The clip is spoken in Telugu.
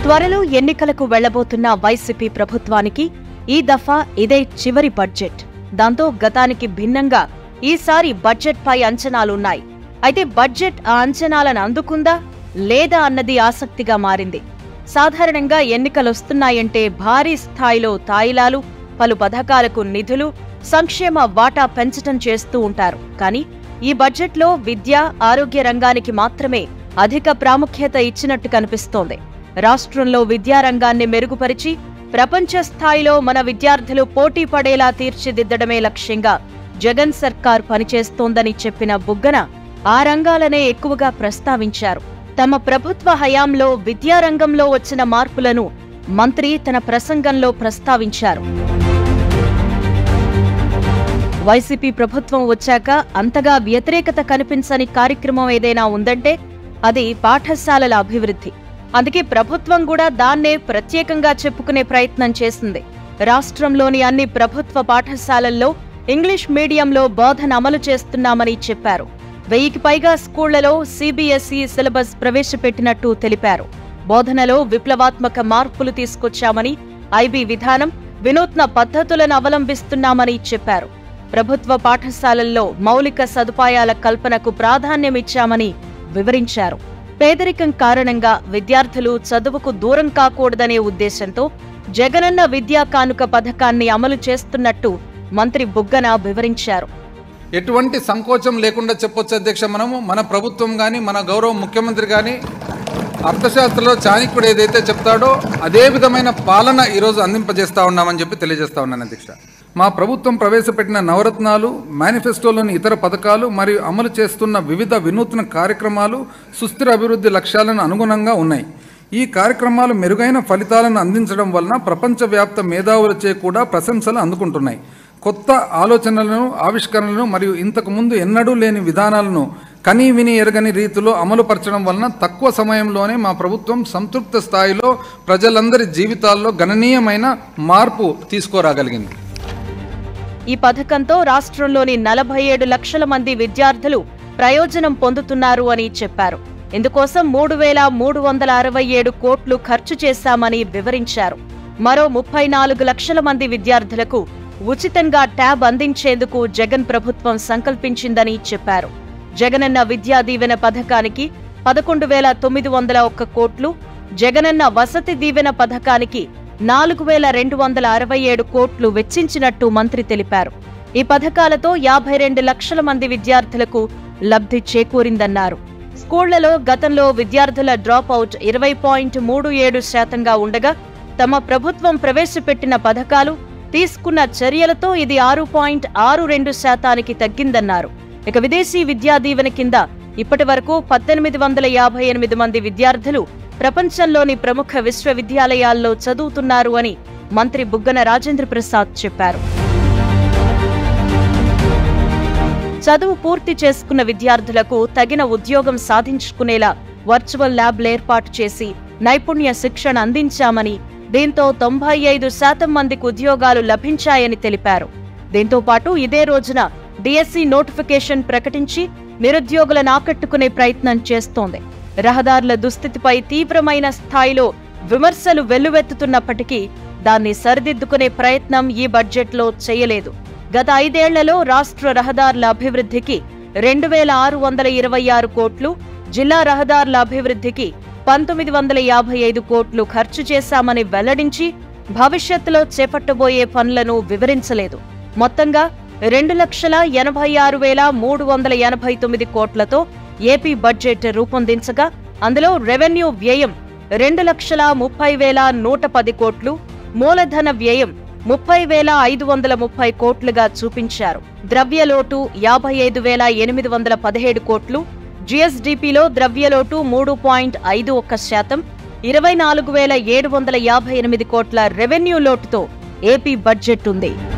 త్వరలో ఎన్నికలకు వెళ్లబోతున్న వైసీపీ ప్రభుత్వానికి ఈ దఫా ఇదే చివరి బడ్జెట్ దాంతో గతానికి భిన్నంగా ఈసారి బడ్జెట్పై అంచనాలున్నాయి అయితే బడ్జెట్ ఆ అంచనాలను అందుకుందా లేదా అన్నది ఆసక్తిగా మారింది సాధారణంగా ఎన్నికలొస్తున్నాయంటే భారీ స్థాయిలో తాయిలాలు పలు పథకాలకు నిధులు సంక్షేమ వాటా పెంచటం చేస్తూ ఉంటారు కానీ ఈ బడ్జెట్లో విద్య ఆరోగ్య రంగానికి మాత్రమే అధిక ప్రాముఖ్యత ఇచ్చినట్టు కనిపిస్తోంది రాష్ట్రంలో విద్యారంగాన్ని మెరుగుపరిచి ప్రపంచ స్థాయిలో మన విద్యార్థులు పోటీ పడేలా తీర్చిదిద్దడమే లక్ష్యంగా జగన్ సర్కార్ పనిచేస్తోందని చెప్పిన బుగ్గన ఆ రంగాలనే ఎక్కువగా ప్రస్తావించారు తమ ప్రభుత్వ హయాంలో విద్యారంగంలో వచ్చిన మార్పులను మంత్రి తన ప్రసంగంలో ప్రస్తావించారు వైసీపీ ప్రభుత్వం వచ్చాక అంతగా వ్యతిరేకత కనిపించని కార్యక్రమం ఏదైనా ఉందంటే అది పాఠశాలల అభివృద్ధి అందుకే ప్రభుత్వం కూడా దాన్నే ప్రత్యేకంగా చెప్పుకునే ప్రయత్నం చేసింది రాష్ట్రంలోని అన్ని ప్రభుత్వ పాఠశాలల్లో ఇంగ్లీష్ మీడియంలో బోధన అమలు చేస్తున్నామని చెప్పారు వెయ్యికి పైగా స్కూళ్లలో సీబీఎస్ఈ సిలబస్ ప్రవేశపెట్టినట్టు తెలిపారు బోధనలో విప్లవాత్మక మార్పులు తీసుకొచ్చామని ఐబీ విధానం వినూత్న పద్ధతులను అవలంబిస్తున్నామని చెప్పారు ప్రభుత్వ పాఠశాలల్లో మౌలిక సదుపాయాల కల్పనకు ప్రాధాన్యమిచ్చామని వివరించారు పేదరికం కారణంగా విద్యార్థులు చదువుకు దూరం కాకూడదనే ఉద్దేశంతో జగనన్న విద్యా కానుక పథకాన్ని అమలు చేస్తున్నట్టు మంత్రి బుగ్గన వివరించారు ఎటువంటి సంకోచం లేకుండా చెప్పొచ్చు అధ్యక్ష మనము మన ప్రభుత్వం కానీ మన గౌరవ ముఖ్యమంత్రి కానీ అర్థశాస్త్రంలో చాణక్యుడు ఏదైతే చెప్తాడో అదే విధమైన పాలన ఈరోజు అందింపజేస్తా ఉన్నామని చెప్పి తెలియజేస్తా ఉన్నాను అధ్యక్ష మా ప్రభుత్వం ప్రవేశపెట్టిన నవరత్నాలు మేనిఫెస్టోలోని ఇతర పథకాలు మరియు అమలు చేస్తున్న వివిధ వినూత్న కార్యక్రమాలు సుస్థిర అభివృద్ధి లక్ష్యాలను అనుగుణంగా ఉన్నాయి ఈ కార్యక్రమాలు మెరుగైన ఫలితాలను అందించడం వలన ప్రపంచవ్యాప్త మేధావులచే కూడా ప్రశంసలు అందుకుంటున్నాయి కొత్త ఆలోచనలను ఆవిష్కరణలను మరియు ఇంతకు ముందు ఎన్నడూ లేని విధానాలను కనీ విని ఎరగని రీతిలో అమలుపరచడం వలన తక్కువ సమయంలోనే మా ప్రభుత్వం సంతృప్త స్థాయిలో ప్రజలందరి జీవితాల్లో గణనీయమైన మార్పు తీసుకురాగలిగింది ఈ పథకంతో రాష్ట్రంలోని నలభై ఏడు లక్షల మంది విద్యార్థులు ప్రయోజనం పొందుతున్నారు అని చెప్పారు ఇందుకోసం మూడు వేల మూడు వందల అరవై ఏడు కోట్లు ఖర్చు చేశామని వివరించారు మరో ముప్పై నాలుగు లక్షల మంది విద్యార్థులకు ఉచితంగా ట్యాబ్ అందించేందుకు జగన్ ప్రభుత్వం సంకల్పించిందని చెప్పారు జగనన్న విద్యా దీవెన పథకానికి పదకొండు వేల తొమ్మిది వందల ఒక్క కోట్లు జగనన్న వసతి దీవెన పథకానికి నాలుగు వేల రెండు వందల అరవై ఏడు కోట్లు వెచ్చించినట్టు మంత్రి తెలిపారు ఈ పథకాలతో యాభై రెండు లక్షల మంది విద్యార్థులకు లబ్ధి చేకూరిందన్నారు స్కూళ్లలో గతంలో విద్యార్థుల డ్రాప్ అవుట్ ఇరవై పాయింట్ మూడు ఏడు శాతంగా ఉండగా తమ ప్రభుత్వం ప్రవేశపెట్టిన పథకాలు తీసుకున్న చర్యలతో ఇది ఆరు పాయింట్ ఆరు రెండు శాతానికి తగ్గిందన్నారు ఇక విదేశీ విద్యా దీవెన కింద ఇప్పటి వరకు పద్దెనిమిది వందల యాభై ఎనిమిది మంది విద్యార్థులు ప్రపంచంలోని ప్రముఖ విశ్వవిద్యాలయాల్లో చదువుతున్నారు అని మంత్రి బుగ్గన రాజేంద్ర ప్రసాద్ చెప్పారు చదువు పూర్తి చేసుకున్న విద్యార్థులకు తగిన ఉద్యోగం సాధించుకునేలా వర్చువల్ ల్యాబ్లు ఏర్పాటు చేసి నైపుణ్య శిక్షణ అందించామని దీంతో తొంభై ఐదు శాతం మందికి ఉద్యోగాలు లభించాయని తెలిపారు దీంతో పాటు ఇదే రోజున డిఎస్సి నోటిఫికేషన్ ప్రకటించి నిరుద్యోగులను ఆకట్టుకునే ప్రయత్నం చేస్తోంది రహదారుల దుస్థితిపై తీవ్రమైన స్థాయిలో విమర్శలు వెల్లువెత్తుతున్నప్పటికీ దాన్ని సరిదిద్దుకునే ప్రయత్నం ఈ బడ్జెట్లో చేయలేదు గత ఐదేళ్లలో రాష్ట్ర రహదారుల అభివృద్ధికి రెండు వేల ఆరు వందల ఇరవై ఆరు కోట్లు జిల్లా రహదారుల అభివృద్ధికి పంతొమ్మిది వందల యాభై ఐదు కోట్లు ఖర్చు చేశామని వెల్లడించి భవిష్యత్తులో చేపట్టబోయే పనులను వివరించలేదు మొత్తంగా రెండు లక్షల ఎనభై ఆరు వేల మూడు వందల ఎనభై తొమ్మిది కోట్లతో ఏపీ బడ్జెట్ రూపొందించగా అందులో రెవెన్యూ వ్యయం రెండు లక్షల ముప్పై వేల నూట పది కోట్లు మూలధన వ్యయం ముప్పై వేల ఐదు వందల ముప్పై కోట్లుగా చూపించారు ద్రవ్యలోటు యాభై ఐదు వేల ఎనిమిది వందల పదిహేడు కోట్లు జీఎస్డీపీలో ద్రవ్యలోటు మూడు పాయింట్ ఐదు ఒక్క శాతం ఇరవై నాలుగు వేల ఏడు వందల యాభై ఎనిమిది కోట్ల రెవెన్యూ లోటుతో ఏపీ బడ్జెట్ ఉంది